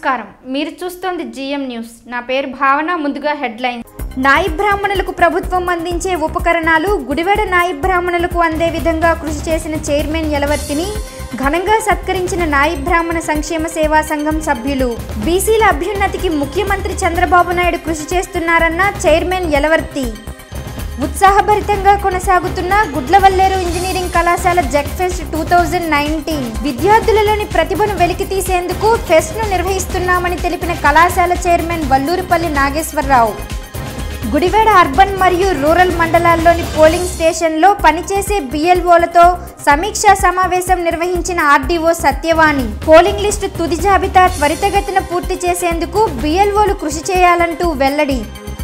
నమస్కారం మీరు చూస్తోంది జిఎం న్యూస్ నా పేరు భావన ముందుగా హెడ్లైన్స్ నాయి బ్రాహ్మణులకు ప్రభుత్వం అందించే ఉపకరణాలు గుడివాడ నాయి బ్రాహ్మణులకు అందే విధంగా కృషి చేసిన చైర్మన్ యలవర్తిని ఘనంగా సత్కరించిన నాయి బ్రాహ్మణ సంక్షేమ సేవా సంఘం సభ్యులు బీసీల అభ్యున్నతికి ముఖ్యమంత్రి చంద్రబాబు నాయుడు కృషి చేస్తున్నారన్న చైర్మన్ యలవర్తి ఉత్సాహభరితంగా కొనసాగుతున్న గుడ్లవల్లేరు ఇంజనీరింగ్ కళాశాల జెక్ ఫెస్ట్ టూ థౌజండ్ నైన్టీన్ విద్యార్థులలోని ప్రతిభను వెలికి తీసేందుకు ఫెస్ట్ను నిర్వహిస్తున్నామని తెలిపిన కళాశాల చైర్మన్ వల్లూరుపల్లి నాగేశ్వరరావు గుడివాడ అర్బన్ మరియు రూరల్ మండలాల్లోని పోలింగ్ స్టేషన్లో పనిచేసే బిఎల్ఓలతో సమీక్షా సమావేశం నిర్వహించిన ఆర్డీఓ సత్యవాణి పోలింగ్ లిస్టు తుది జాబితా త్వరితగతిన పూర్తి చేసేందుకు బిఎల్ఓలు కృషి చేయాలంటూ వెల్లడి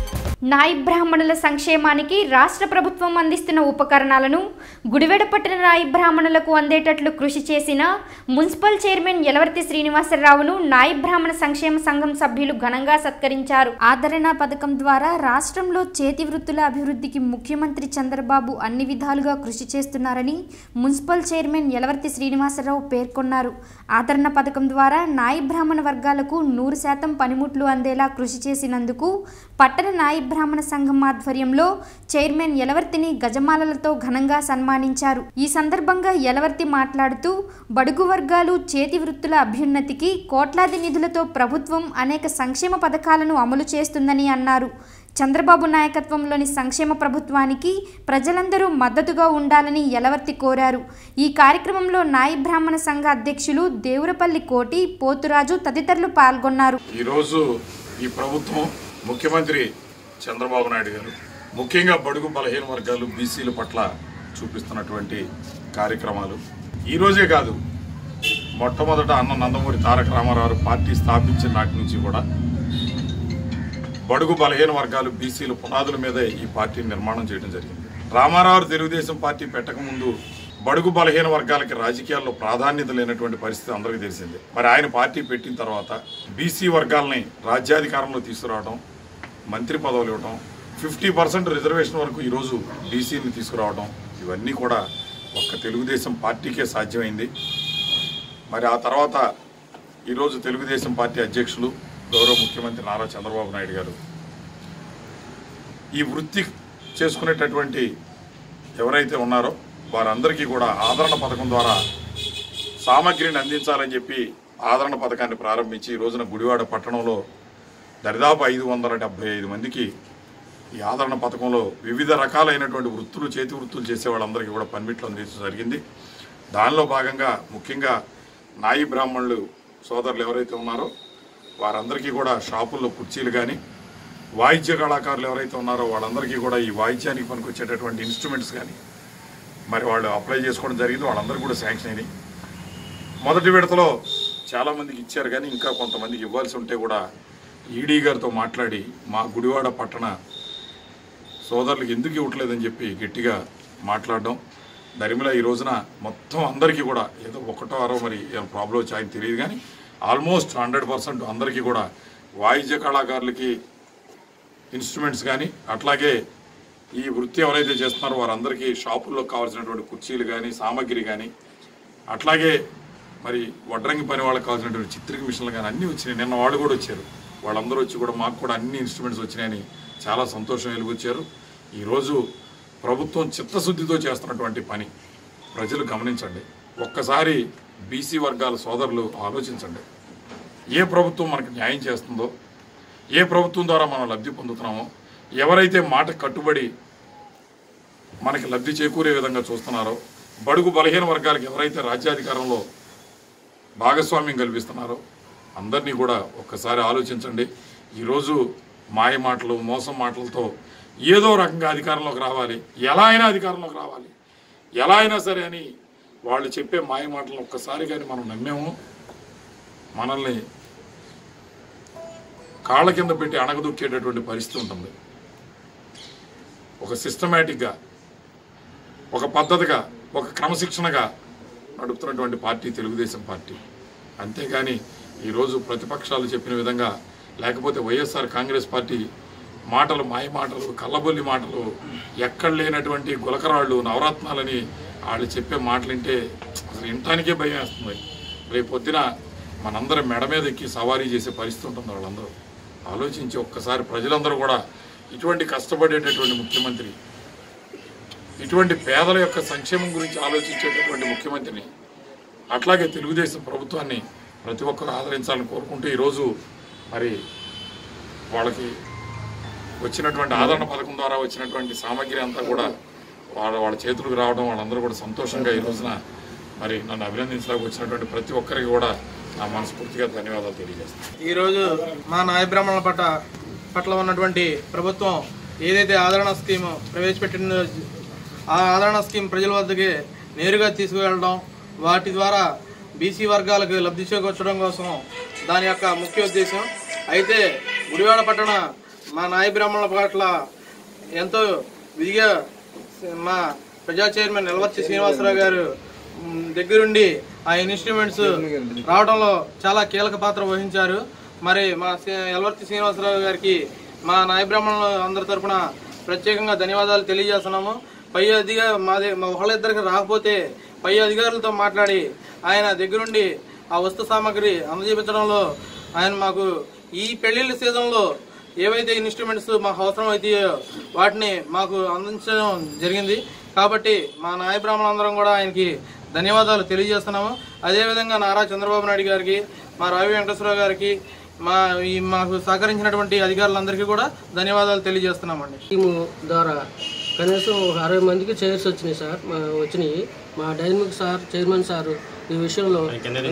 నాయి బ్రాహ్మణుల సంక్షేమానికి రాష్ట్ర ప్రభుత్వం అందిస్తున్న ఉపకరణాలను గుడివెడ పట్టణ నాయి బ్రాహ్మణులకు అందేటట్లు కృషి చేసిన మున్సిపల్ చైర్మన్ యలవర్తి శ్రీనివాసరావును నాయి బ్రాహ్మణ సంక్షేమ సంఘం సభ్యులు ఘనంగా సత్కరించారు ఆదరణ పథకం ద్వారా రాష్ట్రంలో చేతి వృత్తుల అభివృద్ధికి ముఖ్యమంత్రి చంద్రబాబు అన్ని విధాలుగా కృషి చేస్తున్నారని మున్సిపల్ చైర్మన్ యలవర్తి శ్రీనివాసరావు పేర్కొన్నారు ఆదరణ పథకం ద్వారా నాయి బ్రాహ్మణ వర్గాలకు నూరు శాతం పనిముట్లు అందేలా కృషి చేసినందుకు పట్టణ నాయి బ్రాహ్మణ సంఘం ఆధ్వర్యంలో చైర్మన్ యలవర్తిని గజమాలలతో ఘనంగా సన్మానించారు ఈ సందర్భంగా యలవర్తి మాట్లాడుతూ బడుగు వర్గాలు చేతి వృత్తుల అభ్యున్నతికి కోట్లాది నిధులతో ప్రభుత్వం అనేక సంక్షేమ పథకాలను అమలు చేస్తుందని అన్నారు చంద్రబాబు నాయకత్వంలోని సంక్షేమ ప్రభుత్వానికి ప్రజలందరూ మద్దతుగా ఉండాలని యలవర్తి కోరారు ఈ కార్యక్రమంలో నాయి బ్రాహ్మణ సంఘ అధ్యక్షులు దేవురపల్లి కోటి పోతురాజు తదితరులు పాల్గొన్నారు ఈరోజు ఈ ప్రభుత్వం ముఖ్యమంత్రి చంద్రబాబు నాయుడు గారు ముఖ్యంగా బడుగు బలహీన వర్గాలు బీసీల పట్ల చూపిస్తున్నటువంటి కార్యక్రమాలు ఈ రోజే కాదు మొట్టమొదట అన్న నందమూరి తారక రామారావు పార్టీ స్థాపించిన నాటి నుంచి కూడా బడుగు బలహీన వర్గాలు బీసీల పునాదుల మీదే ఈ పార్టీ నిర్మాణం చేయడం జరిగింది రామారావు తెలుగుదేశం పార్టీ పెట్టకముందు బడుగు బలహీన వర్గాలకి రాజకీయాల్లో ప్రాధాన్యత లేనటువంటి పరిస్థితి అందరికీ తెలిసిందే మరి ఆయన పార్టీ పెట్టిన తర్వాత బీసీ వర్గాలని రాజ్యాధికారంలో తీసుకురావడం మంత్రి పదవులు ఇవ్వడం ఫిఫ్టీ పర్సెంట్ రిజర్వేషన్ వరకు ఈరోజు బీసీని తీసుకురావడం ఇవన్నీ కూడా ఒక్క తెలుగుదేశం పార్టీకే సాధ్యమైంది మరి ఆ తర్వాత ఈరోజు తెలుగుదేశం పార్టీ అధ్యక్షులు గౌరవ ముఖ్యమంత్రి నారా చంద్రబాబు నాయుడు గారు ఈ వృత్తి చేసుకునేటటువంటి ఎవరైతే ఉన్నారో వారందరికీ కూడా ఆదరణ పథకం ద్వారా సామగ్రిని అందించాలని చెప్పి ఆదరణ పథకాన్ని ప్రారంభించి ఈ రోజున గుడివాడ పట్టణంలో దరిదాపు ఐదు వందల డెబ్బై ఐదు మందికి ఈ ఆదరణ పథకంలో వివిధ రకాలైనటువంటి వృత్తులు చేతి వృత్తులు చేసే వాళ్ళందరికీ కూడా పర్మిట్లు అందించడం జరిగింది దానిలో భాగంగా ముఖ్యంగా నాయి బ్రాహ్మణులు సోదరులు ఎవరైతే ఉన్నారో వారందరికీ కూడా షాపుల్లో కుర్చీలు కానీ వాయిద్య కళాకారులు ఎవరైతే ఉన్నారో వాళ్ళందరికీ కూడా ఈ వాయిద్యానికి పనికొచ్చేటటువంటి ఇన్స్ట్రుమెంట్స్ కానీ మరి వాళ్ళు అప్లై చేసుకోవడం జరిగింది వాళ్ళందరికీ కూడా శాంక్షన్ అయినాయి మొదటి విడతలో చాలామందికి ఇచ్చారు కానీ ఇంకా కొంతమందికి ఇవ్వాల్సి ఉంటే కూడా ఈడీ గారితో మాట్లాడి మా గుడివాడ పట్టణ సోదరులకు ఎందుకు ఇవ్వట్లేదని చెప్పి గట్టిగా మాట్లాడడం దరిమిల ఈ రోజున మొత్తం అందరికీ కూడా ఏదో ఒకటో అరో మరి ఏం ప్రాబ్లం వచ్చి ఆయన తెలియదు కానీ ఆల్మోస్ట్ హండ్రెడ్ పర్సెంట్ అందరికీ కూడా వాయిద్య కళాకారులకి ఇన్స్ట్రుమెంట్స్ కానీ అట్లాగే ఈ వృత్తి ఎవరైతే చేస్తున్నారో వారందరికీ షాపుల్లో కావాల్సినటువంటి కుర్చీలు కానీ సామాగ్రి కానీ అట్లాగే మరి వడ్రంగి పని వాళ్ళకి కావాల్సినటువంటి చిత్రిక మిషన్లు కానీ అన్నీ వచ్చినాయి నిన్న వాళ్ళు కూడా వచ్చారు వాళ్ళందరూ వచ్చి కూడా మాకు కూడా అన్ని ఇన్స్ట్రుమెంట్స్ వచ్చినాయని చాలా సంతోషం వెలుగొచ్చారు ఈరోజు ప్రభుత్వం చిత్తశుద్ధితో చేస్తున్నటువంటి పని ప్రజలు గమనించండి ఒక్కసారి బీసీ వర్గాల సోదరులు ఆలోచించండి ఏ ప్రభుత్వం మనకు న్యాయం చేస్తుందో ఏ ప్రభుత్వం ద్వారా మనం లబ్ధి పొందుతున్నామో ఎవరైతే మాట కట్టుబడి మనకి లబ్ధి చేకూరే విధంగా చూస్తున్నారో బడుగు బలహీన వర్గాలకు ఎవరైతే రాజ్యాధికారంలో భాగస్వామ్యం కల్పిస్తున్నారో అందరినీ కూడా ఒక్కసారి ఆలోచించండి ఈరోజు మాయ మాటలు మోసం మాటలతో ఏదో రకంగా అధికారంలోకి రావాలి ఎలా అయినా అధికారంలోకి రావాలి ఎలా అయినా సరే అని వాళ్ళు చెప్పే మాయ మాటలను ఒక్కసారి కానీ మనం నమ్మేము మనల్ని కాళ్ళ కింద పెట్టి అణగదొక్కేటటువంటి పరిస్థితి ఉంటుంది ఒక సిస్టమేటిక్గా ఒక పద్ధతిగా ఒక క్రమశిక్షణగా నడుపుతున్నటువంటి పార్టీ తెలుగుదేశం పార్టీ అంతేగాని ఈరోజు ప్రతిపక్షాలు చెప్పిన విధంగా లేకపోతే వైఎస్ఆర్ కాంగ్రెస్ పార్టీ మాటలు మాయ మాటలు కళ్ళబొల్లి మాటలు ఎక్కడ లేనటువంటి గులకరాళ్ళు నవరత్నాలని వాళ్ళు చెప్పే మాటలు వింటే అసలు వినటానికే భయం వేస్తుంది రేపు పొద్దున మనందరం మెడ మీద ఎక్కి సవారీ చేసే పరిస్థితి ఉంటుంది వాళ్ళందరూ ఆలోచించి ఒక్కసారి ప్రజలందరూ కూడా ఇటువంటి కష్టపడేటటువంటి ముఖ్యమంత్రి ఇటువంటి పేదల యొక్క సంక్షేమం గురించి ఆలోచించేటటువంటి ముఖ్యమంత్రిని అట్లాగే తెలుగుదేశం ప్రభుత్వాన్ని ప్రతి ఒక్కరూ ఆదరించాలని కోరుకుంటూ ఈరోజు మరి వాళ్ళకి వచ్చినటువంటి ఆదరణ పథకం ద్వారా వచ్చినటువంటి సామాగ్రి అంతా కూడా వాళ్ళ వాళ్ళ చేతులకు రావడం వాళ్ళందరూ కూడా సంతోషంగా ఈ రోజున మరి నన్ను అభినందించడానికి వచ్చినటువంటి ప్రతి ఒక్కరికి కూడా నా మనస్ఫూర్తిగా ధన్యవాదాలు తెలియజేస్తాను ఈరోజు మా నాయ బ్రాహ్మణుల పట్ల పట్ల ఉన్నటువంటి ప్రభుత్వం ఏదైతే ఆదరణ స్కీమ్ ప్రవేశపెట్టిందో ఆ ఆదరణ స్కీమ్ ప్రజల వద్దకి నేరుగా తీసుకువెళ్ళడం వాటి ద్వారా బీసీ వర్గాలకు లబ్ధి చేకూర్చడం కోసం దాని యొక్క ముఖ్య ఉద్దేశం అయితే గుడివాడ పట్టణ మా నాయ బ్రాహ్మణుల పట్ల ఎంతో విధిగా మా ప్రజా చైర్మన్ నిలవర్తి శ్రీనివాసరావు గారు మ్, దగ్గరుండి ఆ ఇన్స్ట్రుమెంట్స్ రావడంలో చాలా కీలక పాత్ర వహించారు మరి మా శ్రీ- ఎల్వర్తి శ్రీనివాసరావు గారికి మా నాయ బ్రాహ్మణుల అందరి తరపున ప్రత్యేకంగా ధన్యవాదాలు తెలియజేస్తున్నాము పై అధిగా మాది మా ఒకళ్ళిద్దరికి రాకపోతే పై అధికారులతో మాట్లాడి ఆయన దగ్గరుండి ఆ వస్తు సామాగ్రి అందజేపించడంలో ఆయన మాకు ఈ పెళ్లిళ్ళ సీజన్లో ఏవైతే ఇన్స్ట్రుమెంట్స్ మాకు అవసరం అవుతాయో వాటిని మాకు అందించడం జరిగింది కాబట్టి మా నాయ బ్రాహ్మణులందరం కూడా ఆయనకి ధన్యవాదాలు తెలియజేస్తున్నాము అదేవిధంగా నారా చంద్రబాబు నాయుడు గారికి మా రావి వెంకటేశ్వరరావు గారికి మా ఈ మాకు సహకరించినటువంటి అధికారులందరికీ కూడా ధన్యవాదాలు తెలియజేస్తున్నామండి టీము ద్వారా కనీసం ఒక అరవై మందికి చైర్స్ వచ్చినాయి సార్ మా వచ్చినాయి మా డైనమిక్ సార్ చైర్మన్ సార్ ఈ విషయంలో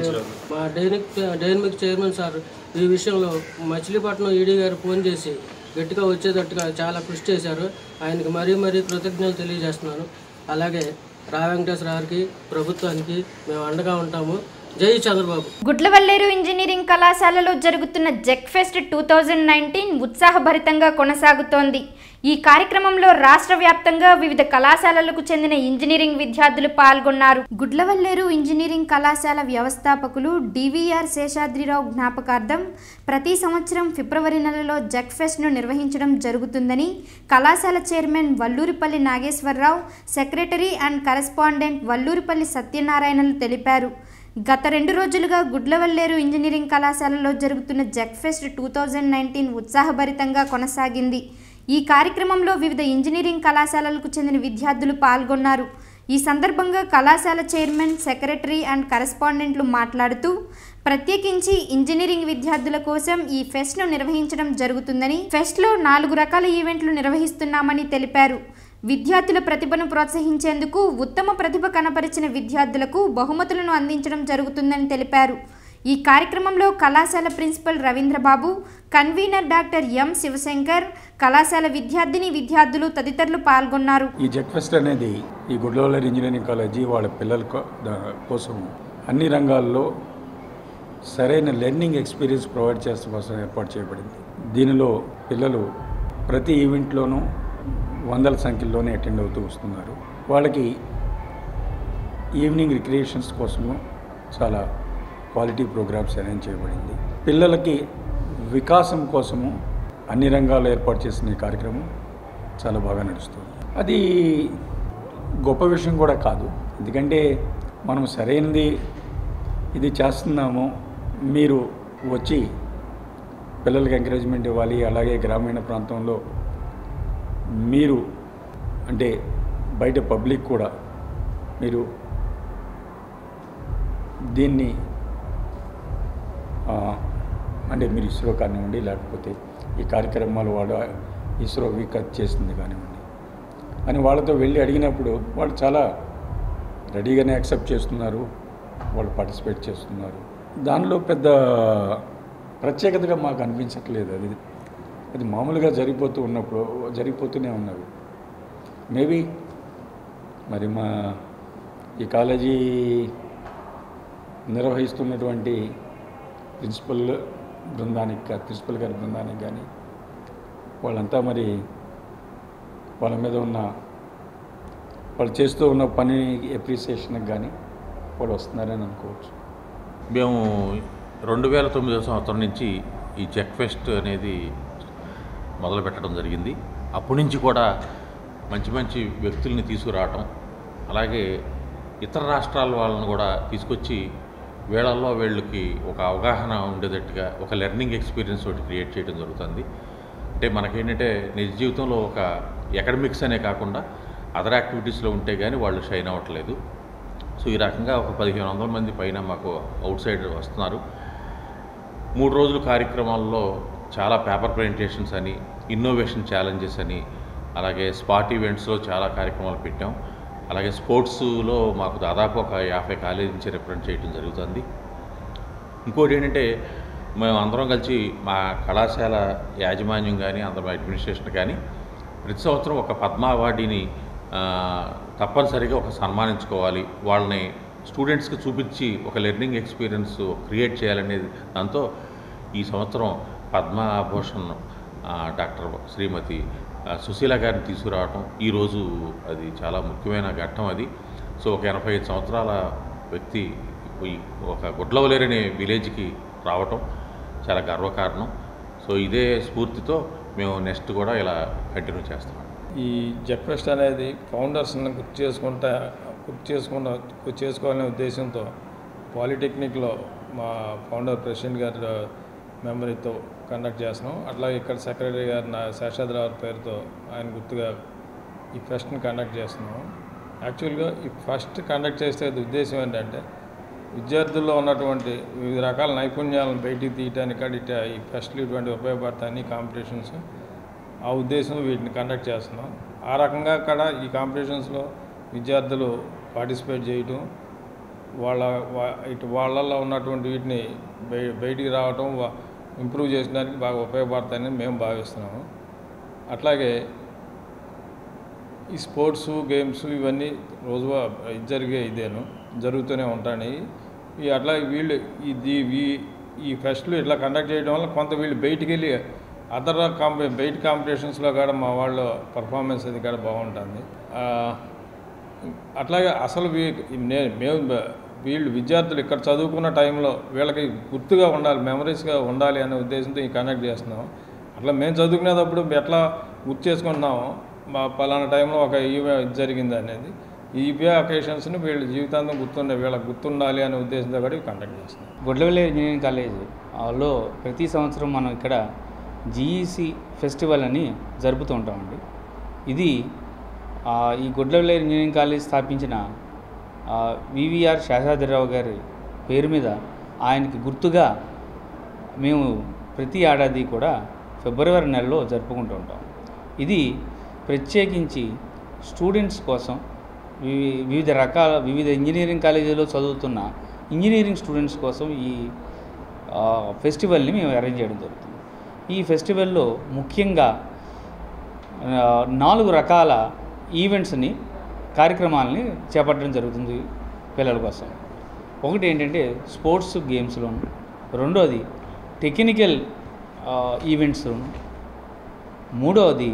మా డైనమిక్ డైనమిక్ చైర్మన్ సార్ ఈ విషయంలో మచిలీపట్నం ఈడీ గారు ఫోన్ చేసి గట్టిగా వచ్చేటట్టుగా చాలా కృషి చేశారు ఆయనకి మరీ మరీ కృతజ్ఞతలు తెలియజేస్తున్నాను అలాగే రా వెంకటేశ్వర గారికి ప్రభుత్వానికి మేము అండగా ఉంటాము జై చంద్రబాబు గుడ్లవల్లేరు ఇంజనీరింగ్ కళాశాలలో జరుగుతున్న జెక్ ఫెస్ట్ టూ థౌజండ్ నైన్టీన్ ఉత్సాహభరితంగా కొనసాగుతోంది ఈ కార్యక్రమంలో రాష్ట్ర వ్యాప్తంగా వివిధ కళాశాలలకు చెందిన ఇంజనీరింగ్ విద్యార్థులు పాల్గొన్నారు గుడ్లవల్లేరు ఇంజనీరింగ్ కళాశాల వ్యవస్థాపకులు డివిఆర్ శేషాద్రిరావు జ్ఞాపకార్థం ప్రతి సంవత్సరం ఫిబ్రవరి నెలలో జెక్ ఫెస్ట్ను నిర్వహించడం జరుగుతుందని కళాశాల chairman Valluripalli Nageswararao secretary and correspondent Valluripalli సత్యనారాయణలు తెలిపారు గత రెండు రోజులుగా గుడ్లవల్లేరు ఇంజనీరింగ్ కళాశాలలో జరుగుతున్న జెక్ ఫెస్ట్ టూ థౌజండ్ నైన్టీన్ ఉత్సాహభరితంగా కొనసాగింది ఈ కార్యక్రమంలో వివిధ ఇంజనీరింగ్ కళాశాలలకు చెందిన విద్యార్థులు పాల్గొన్నారు ఈ సందర్భంగా కళాశాల చైర్మన్ సెక్రటరీ అండ్ కరెస్పాండెంట్లు మాట్లాడుతూ ప్రత్యేకించి ఇంజనీరింగ్ విద్యార్థుల కోసం ఈ ఫెస్ట్ను నిర్వహించడం జరుగుతుందని ఫెస్ట్లో నాలుగు రకాల ఈవెంట్లు నిర్వహిస్తున్నామని తెలిపారు విద్యార్థుల ప్రతిభను ప్రోత్సహించేందుకు ఉత్తమ ప్రతిభ కనపరిచిన విద్యార్థులకు బహుమతులను అందించడం జరుగుతుందని తెలిపారు ఈ కార్యక్రమంలో కళాశాల principal Ravindrababu convener doctor M Sivashankar కళాశాల విద్యార్థిని విద్యార్థులు తదితరులు పాల్గొన్నారు ఈ జెక్ ఫెస్ట్ అనేది ఈ గుడ్లవల్లర్ ఇంజనీరింగ్ కాలేజీ వాళ్ళ పిల్లల కో- దా- కోసం అన్ని రంగాల్లో సరైన లెర్నింగ్ ఎక్స్పీరియన్స్ ప్రొవైడ్ చేసడం కోసం ఏర్పాటు చేయబడింది దీనిలో పిల్లలు ప్రతి ఈవెంట్లోనూ వందల సంఖ్యలోనే అటెండ్ అవుతూ వస్తున్నారు వాళ్ళకి ఈవినింగ్ రిక్రియేషన్స్ కోసము చాలా క్వాలిటీ ప్రోగ్రామ్స్ అరేంజ్ చేయబడింది పిల్లలకి వికాసం కోసము అన్ని రంగాల్లో ఏర్పాటు చేసిన ఈ కార్యక్రమం చాలా బాగా నడుస్తుంది అది గొప్ప విషయం కూడా కాదు ఎందుకంటే మనం సరైనది ఇది చేస్తున్నాము మీరు వచ్చి పిల్లలకి ఎంకరేజ్మెంట్ ఇవ్వాలి అలాగే గ్రామీణ ప్రాంతంలో మీరు అంటే బయట పబ్లిక్ కూడా మీరు దీన్ని ఆ, అంటే మీరు ఇస్రో కానివ్వండి లేకపోతే ఈ కార్యక్రమాలు వాడు ఇస్రో వీకత్ చేసింది కానివ్వండి అని వాళ్ళతో వెళ్ళి అడిగినప్పుడు వాళ్ళు చాలా రెడీగానే యాక్సెప్ట్ చేస్తున్నారు వాళ్ళు పార్టిసిపేట్ చేస్తున్నారు దానిలో పెద్ద ప్రత్యేకతగా మాకు అనిపించట్లేదు అది అది మామూలుగా జరిగిపోతూ ఉన్నప్పుడు జరిగిపోతూనే ఉన్నవి మేబీ మరి మా ఈ కాలేజీ నిర్వహిస్తున్నటువంటి ప్రిన్సిపల్ బృందానికి కా- ప్రిన్సిపల్ గారి బృందానికి కానీ వాళ్ళంతా మరి వాళ్ళ మీద ఉన్న వాళ్ళు చేస్తూ ఉన్న పని ఎప్రిసియేషన్కి కానీ వాళ్ళు వస్తున్నారని అనుకోవచ్చు మేము రెండు వేల తొమ్మిదో సంవత్సరం నుంచి ఈ చెక్ ఫెస్ట్ అనేది మొదలు పెట్టడం జరిగింది అప్పటి నుంచి కూడా మంచి మంచి వ్యక్తుల్ని తీసుకురావటం అలాగే ఇతర రాష్ట్రాల వాళ్ళని కూడా తీసుకొచ్చి వీళ్ళల్లో వీళ్ళకి ఒక అవగాహన ఉండేటట్టుగా ఒక లెర్నింగ్ ఎక్స్పీరియన్స్ ఒకటి క్రియేట్ చేయడం జరుగుతుంది అంటే మనకేంటంటే నిజ జీవితంలో ఒక ఎకడమిక్స్ అనే కాకుండా అదర్ యాక్టివిటీస్లో ఉంటే కానీ వాళ్ళు షైన్ అవ్వట్లేదు సో ఈ రకంగా ఒక పదిహేను వందల మంది పైన మాకు అవుట్ సైడ్ వస్తున్నారు మూడు రోజుల కార్యక్రమాల్లో చాలా పేపర్ ప్రజెంటేషన్స్ అని ఇన్నోవేషన్ ఛాలెంజెస్ అని అలాగే స్పాట్ ఈవెంట్స్లో చాలా కార్యక్రమాలు పెట్టాం అలాగే స్పోర్ట్స్లో మాకు దాదాపు ఒక యాభై కాలేజీ నుంచి రిప్రజెంట్ చేయడం జరుగుతుంది ఇంకోటి ఏంటంటే మేము అందరం కలిసి మా కళాశాల యాజమాన్యం కానీ అందరం అడ్మినిస్ట్రేషన్ కానీ ప్రతి సంవత్సరం ఒక పద్మ అవార్డీని ఆ, తప్పనిసరిగా ఒక సన్మానించుకోవాలి వాళ్ళని స్టూడెంట్స్కి చూపించి ఒక లెర్నింగ్ ఎక్స్పీరియన్స్ క్రియేట్ చేయాలనేది దాంతో ఈ సంవత్సరం పద్మభూషణ్ ఆ, డాక్టర్ శ్రీమతి ఆ, సుశీల గారిని తీసుకురావటం ఈరోజు అది చాలా ముఖ్యమైన ఘట్టం అది సో ఒక ఎనభై ఐదు సంవత్సరాల వ్యక్తి ఈ ఒక గుడ్లవలేరనే విలేజ్కి రావటం చాలా గర్వకారణం సో ఇదే స్ఫూర్తితో మేము నెక్స్ట్ కూడా ఇలా కంటిన్యూ చేస్తాం ఈ జెట్ ఫెస్ట్ అనేది ఫౌండర్స్ని గుర్తు చేసుకుంటా గుర్తు చేసుకున్న గుర్తు చేసుకోవాలనే ఉద్దేశంతో పాలిటెక్నిక్లో మా ఫౌండర్ ప్రెసిడెంట్ గారి మెమరీతో కండక్ట్ చేస్తున్నాం అట్లాగే ఇక్కడ సెక్రటరీ గారి నా శేషాద్రావు పేరుతో ఆయన గుర్తుగా ఈ ఫెస్ట్ని కండక్ట్ చేస్తున్నాం యాక్చువల్గా ఈ ఫస్ట్ కండక్ట్ చేసే ఉద్దేశం ఏంటంటే విద్యార్థుల్లో ఉన్నటువంటి వివిధ రకాల నైపుణ్యాలను బయటికి తీయడానికి కూడా ఇట్లా ఈ ఫెస్ట్లు ఇటువంటి ఉపయోగపడతాయని కాంపిటీషన్స్ ఆ ఉద్దేశం వీటిని కండక్ట్ చేస్తున్నాం ఆ రకంగా కూడా ఈ కాంపిటీషన్స్లో విద్యార్థులు పార్టిసిపేట్ చేయటం వాళ్ళ వా- ఇటు వాళ్ళల్లో ఉన్నటువంటి వీటిని బయ బయటికి రావటం వా- ఇంప్రూవ్ చేయడానికి బాగా ఉపయోగపడతాయని మేము భావిస్తున్నాము అట్లాగే ఈ స్పోర్ట్స్ గేమ్స్ ఇవన్నీ రోజు జరిగే ఇదేను జరుగుతూనే ఉంటాయి ఈ అట్లా వీళ్ళు ఇది ఈ- ఈ ఫెస్ట్లు ఇట్లా కండక్ట్ చేయడం వల్ల కొంత వీళ్ళు బయటికి వెళ్ళి అదర్ కాంపి బయట కాంపిటీషన్స్లో కూడా మా వాళ్ళ పర్ఫార్మెన్స్ అది కూడా బాగుంటుంది ఆ, అట్లాగే అసలు వీ- నే- మేము బ- వీళ్ళు విద్యార్థులు ఇక్కడ చదువుకున్న టైంలో వీళ్ళకి గుర్తుగా ఉండాలి మెమరీస్గా ఉండాలి అనే ఉద్దేశంతో ఈ కండక్ట్ చేస్తున్నాం అట్లా మేము చదువుకునేటప్పుడు ఎట్లా గుర్తు చేసుకుంటున్నామో మా పలానా టైంలో ఒక ఈవెంట్ జరిగింది అనేది ఈ ఈవే అకేషన్స్ని వీళ్ళ జీవితాంతం గుర్తుండే వీళ్ళకి గుర్తుండాలి అనే ఉద్దేశంతో కూడా ఇవి కండక్ట్ చేస్తున్నాం గుడ్లవెల్లి ఇంజనీరింగ్ కాలేజ్ ఆ, లో ప్రతి సంవత్సరం మనం ఇక్కడ జీఈసి ఫెస్టివల్ అని జరుపుతూ ఉంటామండి ఇది ఆ, ఈ గుడ్లవెల్లి ఇంజనీరింగ్ కాలేజ్ స్థాపించిన ఆ, వివిఆర్ శేషాద్రిరావు గారి పేరు మీద ఆయనకి గుర్తుగా మేము ప్రతి ఏడాది కూడా ఫిబ్రవరి నెలలో జరుపుకుంటూ ఉంటాం ఇది ప్రత్యేకించి స్టూడెంట్స్ కోసం వివి- వివిధ రకాల వివిధ ఇంజనీరింగ్ కాలేజీలో చదువుతున్న ఇంజనీరింగ్ స్టూడెంట్స్ కోసం ఈ ఆ, ఫెస్టివల్ని మేము అరేంజ్ చేయడం జరుగుతుంది ఈ ఫెస్టివల్లో ముఖ్యంగా ఆ, నాలుగు రకాల ఈవెంట్స్ని కార్యక్రమాలని చేపట్టడం జరుగుతుంది పిల్లల కోసం ఒకటి ఏంటంటే స్పోర్ట్స్ గేమ్స్లోను రెండోది టెక్నికల్ ఈవెంట్స్లోను మూడవది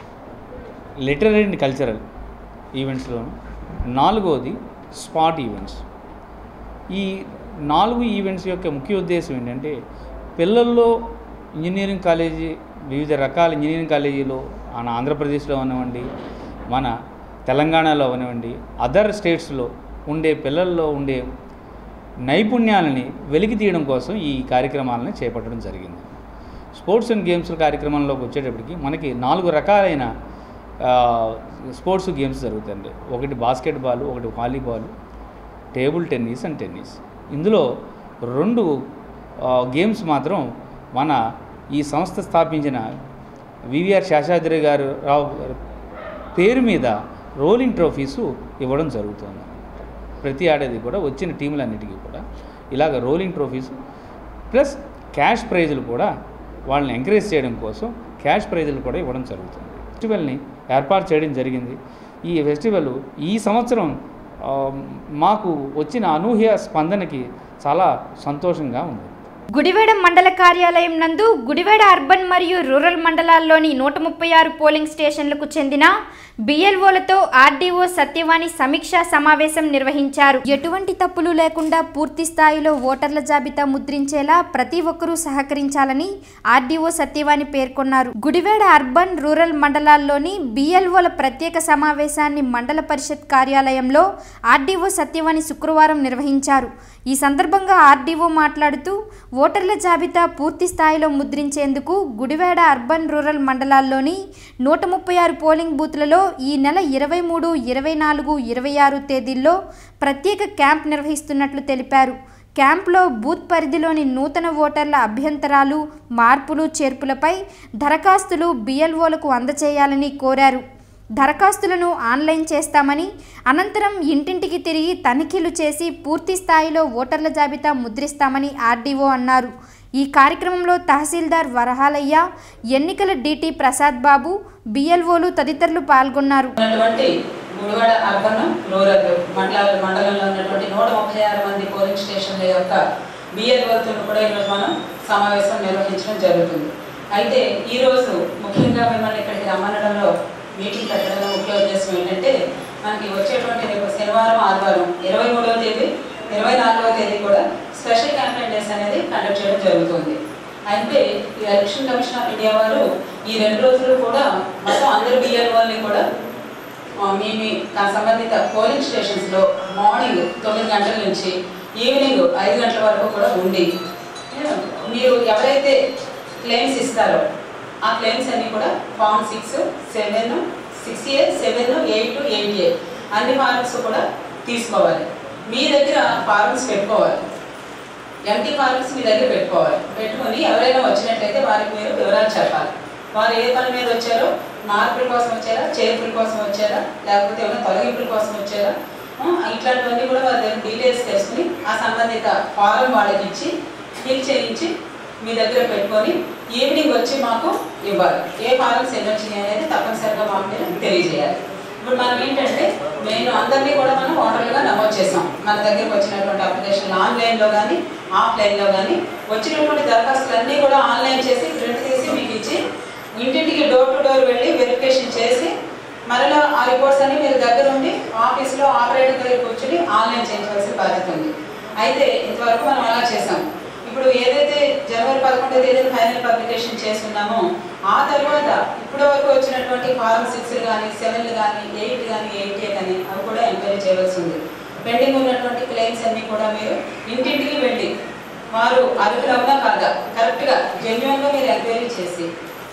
లిటరరీ అండ్ కల్చరల్ ఈవెంట్స్లోను నాలుగవది స్పాట్ ఈవెంట్స్ ఈ నాలుగు ఈవెంట్స్ యొక్క ముఖ్య ఉద్దేశం ఏంటంటే పిల్లల్లో ఇంజనీరింగ్ కాలేజీ వివిధ రకాల ఇంజనీరింగ్ కాలేజీలో మన ఆంధ్రప్రదేశ్లో అవనివ్వండి మన తెలంగాణలో అవనివ్వండి అదర్ స్టేట్స్లో ఉండే పిల్లల్లో ఉండే నైపుణ్యాలని వెలికి తీయడం కోసం ఈ కార్యక్రమాలను చేపట్టడం జరిగింది స్పోర్ట్స్ అండ్ గేమ్స్ కార్యక్రమంలోకి వచ్చేటప్పటికి మనకి నాలుగు రకాలైన ఆ, స్పోర్ట్స్ గేమ్స్ జరుగుతాయండి ఒకటి బాస్కెట్బాల్ ఒకటి volleyball table tennis and tennis ఇందులో రెండు ఆ, గేమ్స్ మాత్రం మన ఈ సంస్థ స్థాపించిన వివిఆర్ శేషాద్రి గారు రావు గారు పేరు మీద రోలింగ్ ట్రోఫీసు ఇవ్వడం జరుగుతుంది ప్రతి ఏడాది కూడా వచ్చిన టీములన్నిటికీ కూడా ఇలాగ రోలింగ్ ట్రోఫీస్ ప్లస్ క్యాష్ ప్రైజులు కూడా వాళ్ళని ఎంకరేజ్ చేయడం కోసం క్యాష్ ప్రైజులు కూడా ఇవ్వడం జరుగుతుంది ఫెస్టివల్ని ఏర్పాటు చేయడం జరిగింది ఈ ఫెస్టివల్ ఈ సంవత్సరం ఆ, మాకు వచ్చిన అనూహ్య స్పందనకి చాలా సంతోషంగా ఉంది గుడివేడ మండల కార్యాలయం నందు గుడివేడ అర్బన్ మరియు రూరల్ మండలాల్లోని నూట ముప్పై ఆరు పోలింగ్ స్టేషన్లకు చెందిన బిఎల్ఓలతో ఆర్డీఓ సత్యవాణి సమీక్షా సమావేశం నిర్వహించారు ఎటువంటి తప్పులు లేకుండా పూర్తి స్థాయిలో ఓటర్ల జాబితా ముద్రించేలా ప్రతి ఒక్కరూ సహకరించాలని ఆర్డీఓ సత్యవాణి పేర్కొన్నారు గుడివేడ అర్బన్ రూరల్ మండలాల్లోని బిఎల్ఓల ప్రత్యేక సమావేశాన్ని మండల పరిషత్ కార్యాలయంలో ఆర్డీఓ సత్యవాణి శుక్రవారం నిర్వహించారు ఈ సందర్భంగా ఆర్డీఓ మాట్లాడుతూ ఓటర్ల జాబితా పూర్తి స్థాయిలో ముద్రించేందుకు గుడివేడ అర్బన్ రూరల్ మండలాల్లోని నూట ముప్పై ఆరు పోలింగ్ బూత్లలో ఈ నెల ఇరవై మూడు ఇరవై నాలుగు ఇరవై ఆరు తేదీల్లో ప్రత్యేక క్యాంప్ నిర్వహిస్తున్నట్లు తెలిపారు క్యాంప్లో బూత్ పరిధిలోని నూతన ఓటర్ల అభ్యంతరాలు మార్పులు చేర్పులపై దరఖాస్తులు బిఎల్ఓలకు అందచేయాలని కోరారు దరఖాస్తులను ఆన్లైన్ చేస్తామని అనంతరం ఇంటింటికి తిరిగి తనిఖీలు చేసి పూర్తి స్థాయిలో ఓటర్ల జాబితా ముద్రిస్తామని ఆర్డీఓ అన్నారు ఈ కార్యక్రమంలో తహసీల్దార్ వరహాలయ్య ఎన్నికల డీటీ ప్రసాద్ బాబు బిఎల్ఓలు తదితరులు పాల్గొన్నారు ఉన్నటువంటి గుడివాడ అర్బన్ రూరల్ మండల మండలంలో ఉన్నటువంటి నూట ముప్పై ఆరు మంది పోలింగ్ స్టేషన్ల యొక్క బిఎల్ఓతో కూడా ఈరోజు మనం సమావేశం నిర్వహించడం జరుగుతుంది అయితే ఈరోజు ముఖ్యంగా మిమ్మల్ని ఇక్కడికి రమ్మనడంలో మీటింగ్ పెట్టడంలో ముఖ్య ఉద్దేశం ఏంటంటే మనకి వచ్చేటువంటి రేపు శనివారం ఆదివారం ఇరవై మూడవ తేదీ ఇరవై నాలుగవ తేదీ కూడా స్పెషల్ క్యాంపెయిన్ డేస్ అనేది కండక్ట్ చేయడం జరుగుతుంది అయితే ఈ ఎలక్షన్ కమిషన్ ఆఫ్ ఇండియా వారు ఈ రెండు రోజులు కూడా మొత్తం అందరు బిఎల్ఓల్ని కూడా ఆ, మీ మీ కా- సంబంధిత పోలింగ్ స్టేషన్స్లో మార్నింగ్ తొమ్మిది గంటల నుంచి ఈవినింగ్ ఐదు గంటల వరకు కూడా ఉండి మీరు ఎవరైతే క్లెయిమ్స్ ఇస్తారో ఆ క్లెయిమ్స్ అన్నీ కూడా form six seven six A seven eight eight A అన్ని ఫార్మ్స్ కూడా తీసుకోవాలి మీ దగ్గర ఫార్మ్స్ పెట్టుకోవాలి ఎంటీ ఫార్మ్స్ మీ దగ్గర పెట్టుకోవాలి పెట్టుకొని ఎవరైనా వచ్చినట్లయితే వారికి మీరు వివరాలు చెప్పాలి వారు ఏ పని మీద వచ్చారో మార్పుల కోసం వచ్చారా చేర్పుల కోసం వచ్చారా లేకపోతే ఏమైనా తొలగింపుల కోసం వచ్చారా ఆ, ఇట్లాంటివన్నీ కూడా వారి దగ్గర డీటెయిల్స్ తెలుసుకుని ఆ సంబంధిత ఫారం వాళ్ళకి ఇచ్చి ఫిల్ చేయించి మీ దగ్గర పెట్టుకొని ఈవినింగ్ వచ్చి మాకు ఇవ్వాలి ఏ ఫారమ్స్ ఎన్ని వచ్చినాయి అనేది తప్పనిసరిగా మాకు మీరు తెలియజేయాలి ఇప్పుడు మనం ఏంటంటే మెయిన్ అందరినీ కూడా మనం ఓటర్లుగా నమోదు చేసాం మన దగ్గరకు వచ్చినటువంటి అప్లికేషన్ ఆన్లైన్లో కానీ ఆఫ్లైన్లో కానీ వచ్చినటువంటి దరఖాస్తులన్నీ కూడా ఆన్లైన్ చేసి ప్రింట్ తీసి మీకు ఇచ్చి ఇంటింటికి డోర్ టు డోర్ వెళ్ళి వెరిఫికేషన్ చేసి మరలా ఆ రిపోర్ట్స్ అన్ని మీరు దగ్గర ఉండి ఆఫీస్లో ఆపరేటర్ దగ్గర కూర్చుని ఆన్లైన్ చేయించవలసిన బాధ్యత ఉంది అయితే ఇంతవరకు మనం అలా చేసాం ఇప్పుడు ఏదైతే జనవరి పదకొండో తేదీన ఫైనల్ పబ్లికేషన్ చేస్తున్నామో ఆ తర్వాత ఇప్పటి వరకు వచ్చినటువంటి ఫారం సిక్స్ కానీ సెవెన్లు కానీ ఎయిట్ కానీ ఎయిట్ ఏ కానీ అవి కూడా ఎంక్వైరీ చేయవలసి ఉంది పెండింగ్ ఉన్నటువంటి క్లెయిమ్స్ అన్ని కూడా మీరు ఇంటింటికి వెళ్ళి వారు అర్హులు అవునా కాదా కరెక్ట్గా జెన్యున్గా మీరు ఎంక్వైరీ చేసి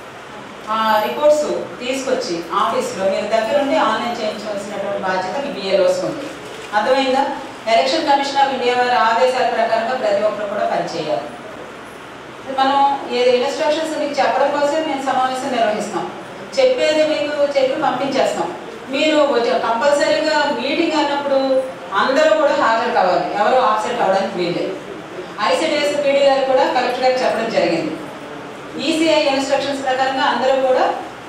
ఆ రిపోర్ట్స్ తీసుకొచ్చి ఆఫీస్లో మీరు దగ్గరుండి ఆన్లైన్ చేయించవలసినటువంటి బాధ్యత మీ బిఏలోస్ ఉంది అర్థమైందా ఎలక్షన్ కమిషన్ ఆఫ్ ఇండియా వారి ఆదేశాల ప్రకారంగా ప్రతి ఒక్కరు కూడా పనిచేయాలి మనం ఏ ఇన్స్ట్రక్షన్స్ మీకు చెప్పడం కోసం మేము సమావేశం నిర్వహిస్తాం చెప్పేది మీకు చెప్పి పంపించేస్తాం మీరు కంపల్సరీగా మీటింగ్ అన్నప్పుడు అందరూ కూడా హాజరు కావాలి ఎవరు ఆబ్సెంట్ అవ్వడానికి వీల్లేదు ఐసిడిఎస్ పీడీ గారు కూడా కలెక్టర్ గారికి చెప్పడం జరిగింది ఈసీఐ ఇన్స్ట్రక్షన్స్ ప్రకారంగా అందరూ కూడా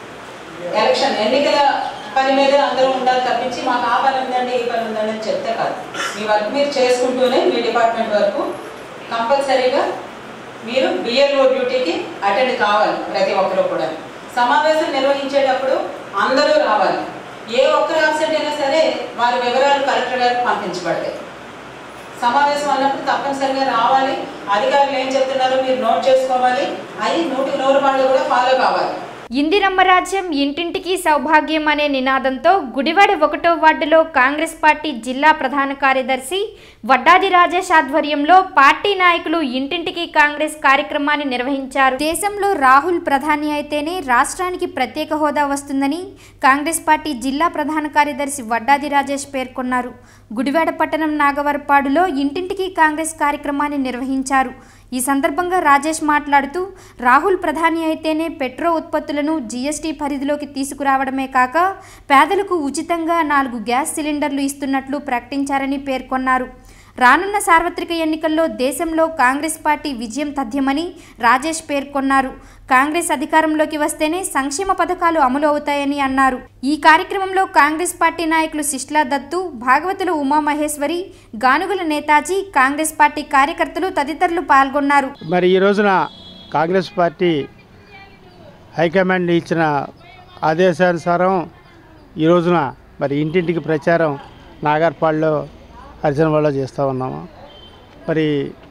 ఎలక్షన్ ఎన్నికల పని మీద అందరూ ఉండాలి తప్పించి మాకు ఆ పని ఉందండి ఈ పని ఉందండి అని చెప్తే కాదు మీ వర్క్ మీరు చేసుకుంటూనే మీ డిపార్ట్మెంట్ వరకు కంపల్సరీగా మీరు బిఎల్ఓ డ్యూటీకి అటెండ్ కావాలి ప్రతి ఒక్కరూ కూడా సమావేశం నిర్వహించేటప్పుడు అందరూ రావాలి ఏ ఒక్కరు ఆబ్సెంట్ అయినా సరే వారి వివరాలు కలెక్టర్ గారికి పంపించబడతాయి సమావేశం అన్నప్పుడు తప్పనిసరిగా రావాలి అధికారులు ఏం చెప్తున్నారో మీరు నోట్ చేసుకోవాలి అవి నూటికి నూరు వాళ్ళు కూడా ఫాలో కావాలి ఇందిరమ్మ రాజ్యం ఇంటింటికి సౌభాగ్యం అనే నినాదంతో గుడివాడ ఒకటో వార్డులో కాంగ్రెస్ పార్టీ జిల్లా ప్రధాన కార్యదర్శి వడ్డాది రాజేష్ ఆధ్వర్యంలో పార్టీ నాయకులు ఇంటింటికి కాంగ్రెస్ కార్యక్రమాన్ని నిర్వహించారు దేశంలో రాహుల్ ప్రధాని అయితేనే రాష్ట్రానికి ప్రత్యేక హోదా వస్తుందని కాంగ్రెస్ పార్టీ జిల్లా ప్రధాన కార్యదర్శి వడ్డాది రాజేష్ పేర్కొన్నారు గుడివాడ పట్టణం నాగవరపాడులో ఇంటింటికి కాంగ్రెస్ కార్యక్రమాన్ని నిర్వహించారు ఈ సందర్భంగా రాజేష్ మాట్లాడుతూ రాహుల్ ప్రధాని అయితేనే పెట్రో ఉత్పత్తులను జీఎస్టీ పరిధిలోకి తీసుకురావడమే కాక పేదలకు ఉచితంగా నాలుగు గ్యాస్ సిలిండర్లు ఇస్తున్నట్లు ప్రకటించారని పేర్కొన్నారు రానున్న సార్వత్రిక ఎన్నికల్లో దేశంలో కాంగ్రెస్ పార్టీ విజయం తథ్యమని రాజేష్ పేర్కొన్నారు కాంగ్రెస్ అధికారంలోకి వస్తేనే సంక్షేమ పథకాలు అమలు అవుతాయని అన్నారు ఈ కార్యక్రమంలో కాంగ్రెస్ పార్టీ నాయకులు శిష్లా దత్తు భాగవతులు ఉమామహేశ్వరి గానుగుల నేతాజీ కాంగ్రెస్ పార్టీ కార్యకర్తలు తదితరులు పాల్గొన్నారు మరి ఈ రోజున కాంగ్రెస్ పార్టీ హైకమాండ్ ఇచ్చిన ఆదేశానుసారం ఈ రోజున మరి ఇంటింటికి ప్రచారం నాగర్పాడులో హరిజనవాడలో చేస్తూ ఉన్నాము మరి